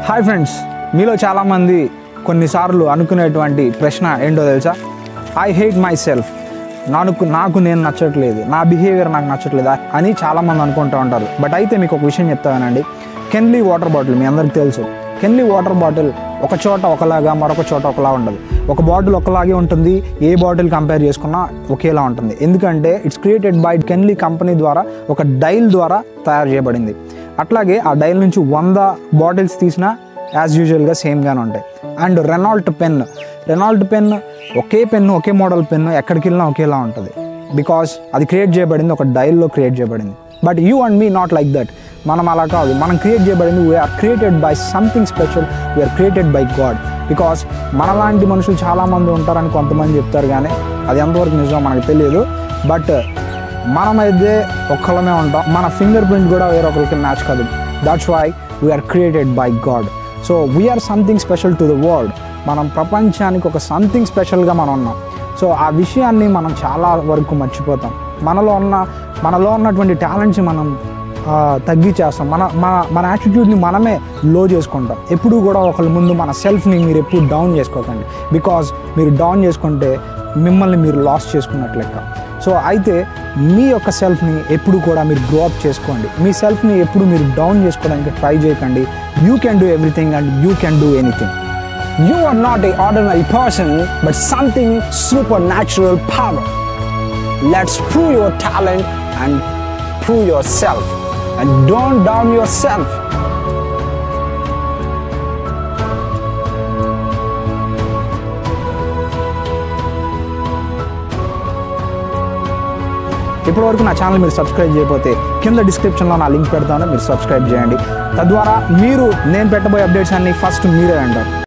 Hi friends మీలో చాలామంది కొన్నిసార్లు అనుకునేటువంటి ప్రశ్న ఏంటో తెలుసా ఐ హేట్ మై సెల్ఫ్ నాకు నాకు నేను నచ్చట్లేదు నా బిహేవియర్ నాకు నచ్చట్లేదు అని చాలామంది అనుకుంటూ ఉంటారు బట్ అయితే మీకు ఒక విషయం చెప్తానండి కెన్లీ వాటర్ బాటిల్ మీ అందరికి తెలుసు కెన్లీ వాటర్ బాటిల్ ఒక చోట ఒకలాగా మరొక చోట ఒకలా ఉండదు ఒక బాటిల్ ఒకలాగే ఉంటుంది ఏ బాటిల్ కంపేర్ చేసుకున్నా ఒకేలా ఉంటుంది ఎందుకంటే ఇట్స్ క్రియేటెడ్ బై కెన్లీ కంపెనీ ద్వారా ఒక డైల్ ద్వారా తయారు చేయబడింది అట్లాగే ఆ డైల్ నుంచి వంద బాటిల్స్ తీసినా యాజ్ యూజువల్గా సేమ్గానే ఉంటాయి and Reynolds pen Reynolds pen ఒకే పెన్ను ఒకే మోడల్ పెన్ను ఎక్కడికి వెళ్ళినా ఒకేలా ఉంటుంది బికాస్ అది క్రియేట్ చేయబడింది ఒక డైల్లో క్రియేట్ చేయబడింది but you and me not like that మనం అలా కాదు మనం క్రియేట్ చేయబడింది we're created by something special we're created by God because మనలాంటి మనుషులు చాలామంది ఉంటారని కొంతమంది చెప్తారు కానీ అది ఎంతవరకు నిజమో మనకు తెలియదు బట్ మనమైతే ఒక్కళ్ళమే ఉంటాం మన ఫింగర్ ప్రింట్ కూడా వేరొకరికి మ్యాచ్ కాదు that's why we're created by God so we're something special to the world మనం ప్రపంచానికి ఒక సంథింగ్ స్పెషల్గా మనం ఉన్నాం సో ఆ విషయాన్ని మనం చాలా వరకు మర్చిపోతాం మనలో ఉన్న మనలో ఉన్నటువంటి టాలెంట్స్ మనం ఆ, తగ్గించేస్తాం మన మన మన యాటిట్యూడ్ని మనమే లో చేసుకుంటాం ఎప్పుడు కూడా ఒకళ్ళ ముందు మన సెల్ఫ్ని మీరు ఎప్పుడు డౌన్ చేసుకోకండి బికాజ్ మీరు డౌన్ చేసుకుంటే మిమ్మల్ని మీరు లాస్ చేసుకున్నట్లు లెక్క సో అయితే మీ యొక్క సెల్ఫ్ని ఎప్పుడు కూడా మీరు గ్రో అప్ చేసుకోండి మీ సెల్ఫ్ని ఎప్పుడు మీరు డౌన్ చేసుకోవడానికి ట్రై చేయకండి you can do everything and you can do anything You are not a ordinary person, but something supernatural power. Let's prove your talent and prove yourself. And don't down yourself. ఇప్పటివరకు నా channel మీరు subscribe చేయకపోతే కింద డిస్క్రిప్షన్లో నా link పెడతాను మీరు subscribe చేయండి తద్వారా మీరు నేను పెట్టబోయే అప్డేట్స్ అన్ని ఫస్ట్ మీరే అంటారు